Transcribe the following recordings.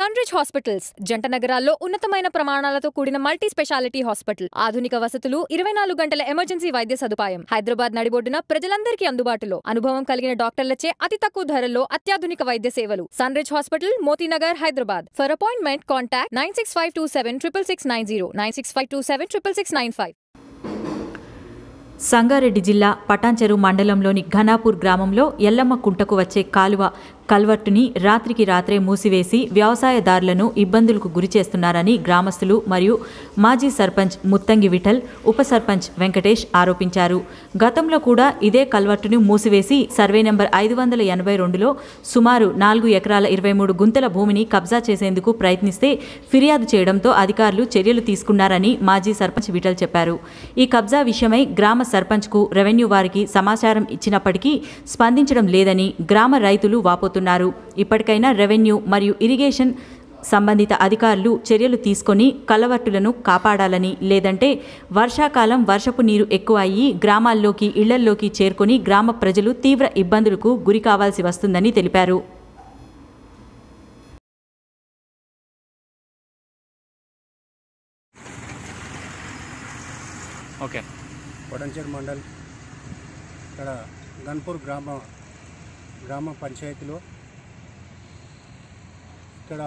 Sunrich hospitals జంట నగరాల్లో ఉన్నతమైన ప్రమాణాలతో కూడిన మల్టీ స్పెషాలిటీ హాస్పిటల్ ఆధునిక వసతులు ఇరవై నాలుగు గంటల ఎమర్జెన్సీ వైద్య సదుపాయం హైదరాబాద్ నడిబొడ్డున ప్రజలందరికీ అందుబాటులో అనుభవం కలిగిన డాక్టర్లచే అతి తక్కువ ధరల్లో అత్యాధునిక వైద్య సేవలు Sunrich hospital Motinagar Hyderabad for appointment contact nine six five two seven triple six nine zero nine six five two seven triple six nine five Sangareddy జిల్లా పటాన్చెరు మండలంలోని ఘనాపూర్ గ్రామంలో ఎల్లమ్మ కుంటకు వచ్చే కాలువ కల్వర్టుని రాత్రికి రాత్రే మూసివేసి వ్యవసాయదారులను ఇబ్బందులకు గురి చేస్తున్నారని గ్రామస్తులు మరియు మాజీ సర్పంచ్ ముత్తంగి విఠల్ ఉప సర్పంచ్ వెంకటేష్ ఆరోపించారు గతంలో కూడా ఇదే కల్వర్టును మూసివేసి సర్వే నెంబర్ ఐదు వందల ఎనభై రెండులో సుమారు నాలుగు ఎకరాల ఇరవై మూడు గుంతల భూమిని కబ్జా చేసేందుకు ప్రయత్నిస్తే ఫిర్యాదు చేయడంతో అధికారులు చర్యలు తీసుకున్నారని మాజీ సర్పంచ్ విఠల్ చెప్పారు ఈ కబ్జా విషయమై గ్రామ సర్పంచ్కు రెవెన్యూ వారికి సమాచారం ఇచ్చినప్పటికీ స్పందించడం లేదని గ్రామ రైతులు వాపోతున్నారు ఇప్పటికైనా రెవెన్యూ మరియు ఇరిగేషన్ సంబంధిత అధికారులు చర్యలు తీసుకొని కలవట్టులను కాపాడాలని లేదంటే వర్షాకాలం వర్షపు నీరు ఎక్కువ అయ్యి గ్రామాల్లోకి ఇళ్లల్లోకి చేరుకొని గ్రామ ప్రజలు తీవ్ర ఇబ్బందులకు గురి కావాల్సి వస్తుందని తెలిపారు ఓకే కొడంచేరు మండల్ ఇక్కడ గన్పూర్ గ్రామ గ్రామ పంచాయతీలో ఇక్కడ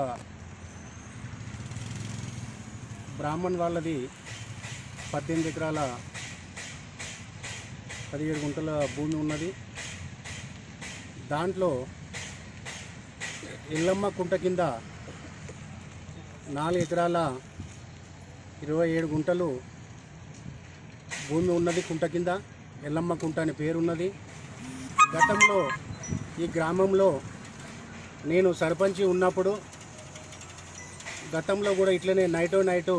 బ్రాహ్మణ్ వాళ్ళది పద్దెనిమిది ఎకరాల పదిహేడు గుంటల భూమి ఉన్నది దాంట్లో ఎల్లమ్మ కుంట కింద నాలుగు ఎకరాల ఇరవై ఏడు గుంటలు భూమి ఉన్నది కుంట కింద ఎల్లమ్మ కుంట అనే పేరు ఉన్నది గతంలో ఈ గ్రామంలో నేను సర్పంచి ఉన్నప్పుడు గతంలో కూడా ఇట్లనే నైటో నైటు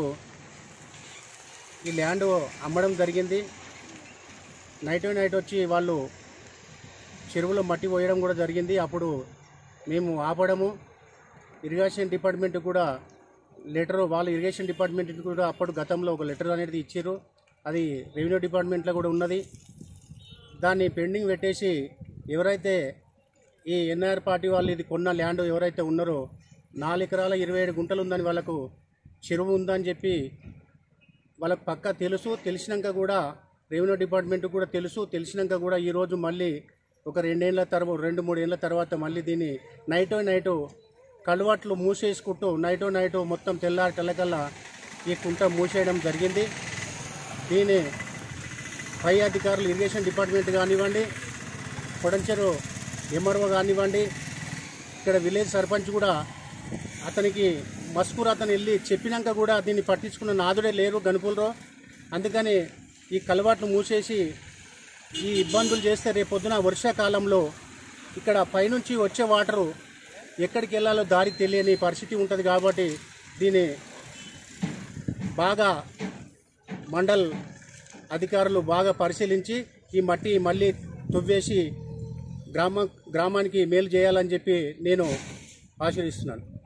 ఈ ల్యాండ్ అమ్మడం జరిగింది నైటో నైట్ వచ్చి వాళ్ళు చెరువులో మట్టి పోయడం కూడా జరిగింది అప్పుడు మేము ఆపడము ఇరిగేషన్ డిపార్ట్మెంట్ కూడా లెటర్ వాళ్ళు ఇరిగేషన్ డిపార్ట్మెంట్ కూడా అప్పుడు గతంలో ఒక లెటర్ అనేది ఇచ్చారు అది రెవెన్యూ డిపార్ట్మెంట్లో కూడా ఉన్నది దాన్ని పెండింగ్ పెట్టేసి ఎవరైతే ఈ ఎన్ఆర్ పార్టీ వాళ్ళు ఇది కొన్న ల్యాండ్ ఎవరైతే ఉన్నారో నాలుగు ఎకరాల ఇరవై ఏడు గుంటలు ఉందని వాళ్ళకు చెరువు ఉందని చెప్పి వాళ్ళకు పక్కా తెలుసు తెలిసినాక కూడా రెవెన్యూ డిపార్ట్మెంట్ కూడా తెలుసు తెలిసినాక కూడా ఈరోజు మళ్ళీ ఒక రెండేళ్ల తర్వాత రెండు మూడు ఏళ్ళ తర్వాత మళ్ళీ దీన్ని నైటో నైటు కలువట్లు మూసేసుకుంటూ నైటో నైటు మొత్తం తెల్లారి తెల్లకల్లా ఈ కుంట మూసేయడం జరిగింది దీని పై అధికారులు ఇరిగేషన్ డిపార్ట్మెంట్ కానివ్వండి పొడంచెరు ఎంఆర్ఓ కానివ్వండి ఇక్కడ విలేజ్ సర్పంచ్ కూడా అతనికి మస్కూర్ అతను వెళ్ళి చెప్పినాక కూడా దీన్ని పట్టించుకున్న నాదుడే లేరు గనుపులరో అందుకని ఈ కలవాట్లు మూసేసి ఈ ఇబ్బందులు చేస్తే రేపు పొద్దున వర్షాకాలంలో ఇక్కడ పైనుంచి వచ్చే వాటరు ఎక్కడికి వెళ్ళాలో దారి తెలియని పరిస్థితి ఉంటుంది కాబట్టి దీన్ని బాగా మండల్ అధికారులు బాగా పరిశీలించి ఈ మట్టి మళ్ళీ తువ్వేసి గ్రామ గ్రామానికి మేలు చేయాలని చెప్పి నేను ఆశీర్దిస్తున్నాను